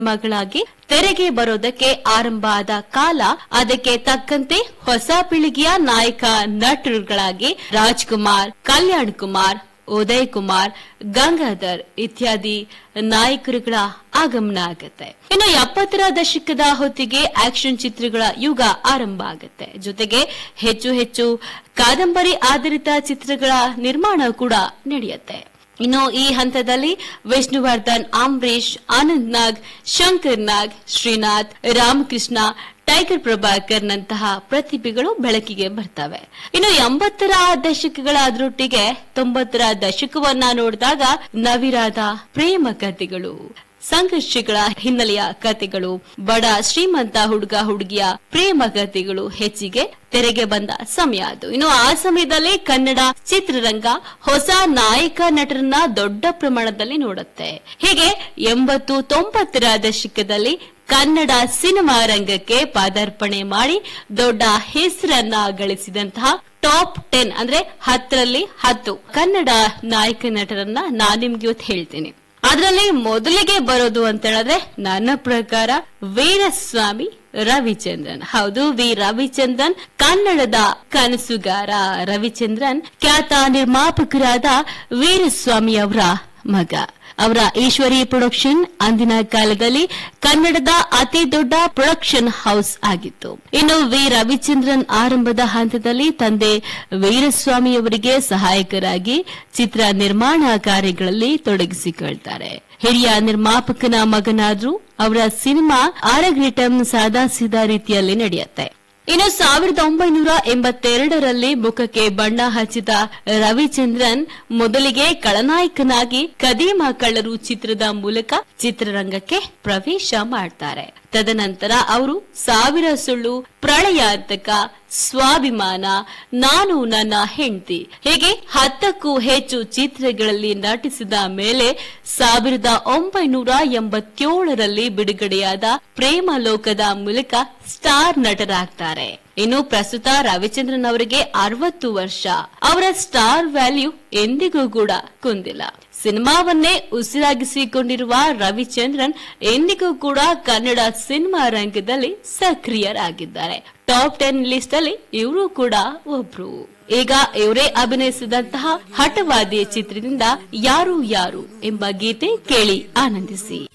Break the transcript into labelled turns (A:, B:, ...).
A: ಮಗಳಾಗಿ ತೆರೆಗೆ ಬರೋದಕ್ಕೆ ಆರಂಭ ಆದ ಕಾಲ ಅದಕ್ಕೆ ತಕ್ಕಂತೆ ಹೊಸ ಪೀಳಿಗೆಯ ನಾಯಕ ನಟರುಗಳಾಗಿ ರಾಜ್ಕುಮಾರ್ ಕಲ್ಯಾಣ್ ಕುಮಾರ್ ಉದಯ್ ಕುಮಾರ್ ಗಂಗಾಧರ್ ಇತ್ಯಾದಿ ನಾಯಕರುಗಳ ಆಗಮನ ಆಗತ್ತೆ ಇನ್ನು ಎಪ್ಪತ್ತರ ದಶಕದ ಹೊತ್ತಿಗೆ ಆಕ್ಷನ್ ಚಿತ್ರಗಳ ಯುಗ ಆರಂಭ ಆಗುತ್ತೆ ಜೊತೆಗೆ ಹೆಚ್ಚು ಹೆಚ್ಚು ಕಾದಂಬರಿ ಆಧಾರಿತ ಚಿತ್ರಗಳ ನಿರ್ಮಾಣ ಕೂಡ ನಡೆಯುತ್ತೆ ಇನ್ನು ಈ ಹಂತದಲ್ಲಿ ವಿಷ್ಣುವರ್ಧನ್ ಅಂಬರೀಶ್ ಆನಂದ್ ನಾಗ್ ಶಂಕರ್ ನಾಗ್ ಶ್ರೀನಾಥ್ ರಾಮಕೃಷ್ಣ ಟೈಗರ್ ಪ್ರಭಾಕರ್ ನಂತಹ ಪ್ರತಿಭೆಗಳು ಬೆಳಕಿಗೆ ಬರ್ತವೆ ಇನ್ನು ಎಂಬತ್ತರ ದಶಕಗಳ ಅದರೊಟ್ಟಿಗೆ ತೊಂಬತ್ತರ ದಶಕವನ್ನ ನೋಡಿದಾಗ ನವಿರಾದ ಪ್ರೇಮ ಕಥೆಗಳು ಸಂಘರ್ಷಗಳ ಹಿನ್ನೆಲೆಯ ಕಥೆಗಳು ಬಡ ಶ್ರೀಮಂತ ಹುಡುಗ ಹುಡುಗಿಯ ಪ್ರೇಮ ಕಥೆಗಳು ಹೆಚ್ಚಿಗೆ ತೆರೆಗೆ ಬಂದ ಸಮಯ ಅದು ಇನ್ನು ಆ ಸಮಯದಲ್ಲಿ ಕನ್ನಡ ಚಿತ್ರರಂಗ ಹೊಸ ನಾಯಕ ನಟರನ್ನ ದೊಡ್ಡ ಪ್ರಮಾಣದಲ್ಲಿ ನೋಡುತ್ತೆ ಹೀಗೆ ಎಂಬತ್ತು ತೊಂಬತ್ತರ ದಶಕದಲ್ಲಿ ಕನ್ನಡ ಸಿನಿಮಾ ರಂಗಕ್ಕೆ ಪಾದಾರ್ಪಣೆ ಮಾಡಿ ದೊಡ್ಡ ಹೆಸರನ್ನ ಗಳಿಸಿದಂತಹ ಟಾಪ್ ಟೆನ್ ಅಂದ್ರೆ ಹತ್ತರಲ್ಲಿ ಹತ್ತು ಕನ್ನಡ ನಾಯಕ ನಟರನ್ನ ನಾನ್ ನಿಮ್ಗೆ ಇವತ್ತು ಹೇಳ್ತೀನಿ ಅದರಲ್ಲಿ ಮೊದಲಿಗೆ ಬರೋದು ಅಂತ ಹೇಳಿದ್ರೆ ನನ್ನ ಪ್ರಕಾರ ವೀರಸ್ವಾಮಿ ರವಿಚಂದ್ರನ್ ಹೌದು ವಿ ರವಿಚಂದ್ರನ್ ಕನ್ನಡದ ಕನಸುಗಾರ ರವಿಚಂದ್ರನ್ ಖ್ಯಾತ ನಿರ್ಮಾಪಕರಾದ ವೀರಸ್ವಾಮಿ ಅವರ ಮಗ ಅವರ ಈಶ್ವರಿ ಪ್ರೊಡಕ್ಷನ್ ಅಂದಿನ ಕಾಲದಲ್ಲಿ ಕನ್ನಡದ ಅತಿ ದೊಡ್ಡ ಪ್ರೊಡಕ್ಷನ್ ಹೌಸ್ ಆಗಿತ್ತು ಇನ್ನು ವಿ ರವಿಚಂದ್ರನ್ ಆರಂಭದ ಹಂತದಲ್ಲಿ ತಂದೆ ವೀರಸ್ವಾಮಿ ಅವರಿಗೆ ಸಹಾಯಕರಾಗಿ ಚಿತ್ರ ನಿರ್ಮಾಣ ಕಾರ್ಯಗಳಲ್ಲಿ ತೊಡಗಿಸಿಕೊಳ್ತಾರೆ ಹಿರಿಯ ನಿರ್ಮಾಪಕನ ಮಗನಾದ್ರೂ ಅವರ ಸಿನಿಮಾ ಆರಗ್ರಿಟಮ್ ಸಾದಾ ಸೀದಾ ರೀತಿಯಲ್ಲಿ ನಡೆಯುತ್ತೆ ಇನ್ನು ಸಾವಿರದ ಒಂಬೈನೂರ ಎಂಬತ್ತೆರಡರಲ್ಲಿ ಮುಖಕ್ಕೆ ಬಣ್ಣ ಹಚ್ಚಿದ ರವಿಚಂದ್ರನ್ ಮೊದಲಿಗೆ ಖಳನಾಯಕನಾಗಿ ಕದೀಮ ಕಳ್ಳರು ಚಿತ್ರದ ಮೂಲಕ ಚಿತ್ರರಂಗಕ್ಕೆ ಪ್ರವೇಶ ಮಾಡ್ತಾರೆ ತದನಂತರ ಅವರು ಸಾವಿರ ಸುಳ್ಳು ಪ್ರಳಯಾಂತಕ ಸ್ವಾಭಿಮಾನ ನಾನು ನನ್ನ ಹೆಂಡತಿ ಹೀಗೆ ಹತ್ತಕ್ಕೂ ಹೆಚ್ಚು ಚಿತ್ರಗಳಲ್ಲಿ ನಟಿಸಿದ ಮೇಲೆ ಸಾವಿರದ ಒಂಬೈನೂರ ಎಂಬತ್ತೇಳರಲ್ಲಿ ಬಿಡುಗಡೆಯಾದ ಪ್ರೇಮ ಲೋಕದ ಮೂಲಕ ಸ್ಟಾರ್ ನಟರಾಗ್ತಾರೆ ಇನ್ನು ಪ್ರಸ್ತುತ ರವಿಚಂದ್ರನ್ ಅವರಿಗೆ ಅರವತ್ತು ವರ್ಷ ಅವರ ಸ್ಟಾರ್ ವ್ಯಾಲ್ಯೂ ಎಂದಿಗೂ ಕೂಡ ಕುಂದಿಲ್ಲ ಸಿನಿಮಾವನ್ನೇ ಉಸಿರಾಗಿಸಿಕೊಂಡಿರುವ ರವಿಚಂದ್ರನ್ ಎಂದಿಗೂ ಕೂಡ ಕನ್ನಡ ಸಿನಿಮಾ ರಂಗದಲ್ಲಿ ಸಕ್ರಿಯರಾಗಿದ್ದಾರೆ ಟಾಪ್ ಟೆನ್ ಲಿಸ್ಟ್ ಅಲ್ಲಿ ಇವರು ಕೂಡ ಒಬ್ರು ಈಗ ಇವರೇ ಅಭಿನಯಿಸಿದಂತಹ ಹಠವಾದಿ ಚಿತ್ರದಿಂದ ಯಾರು ಯಾರು ಎಂಬ ಗೀತೆ ಕೇಳಿ ಆನಂದಿಸಿ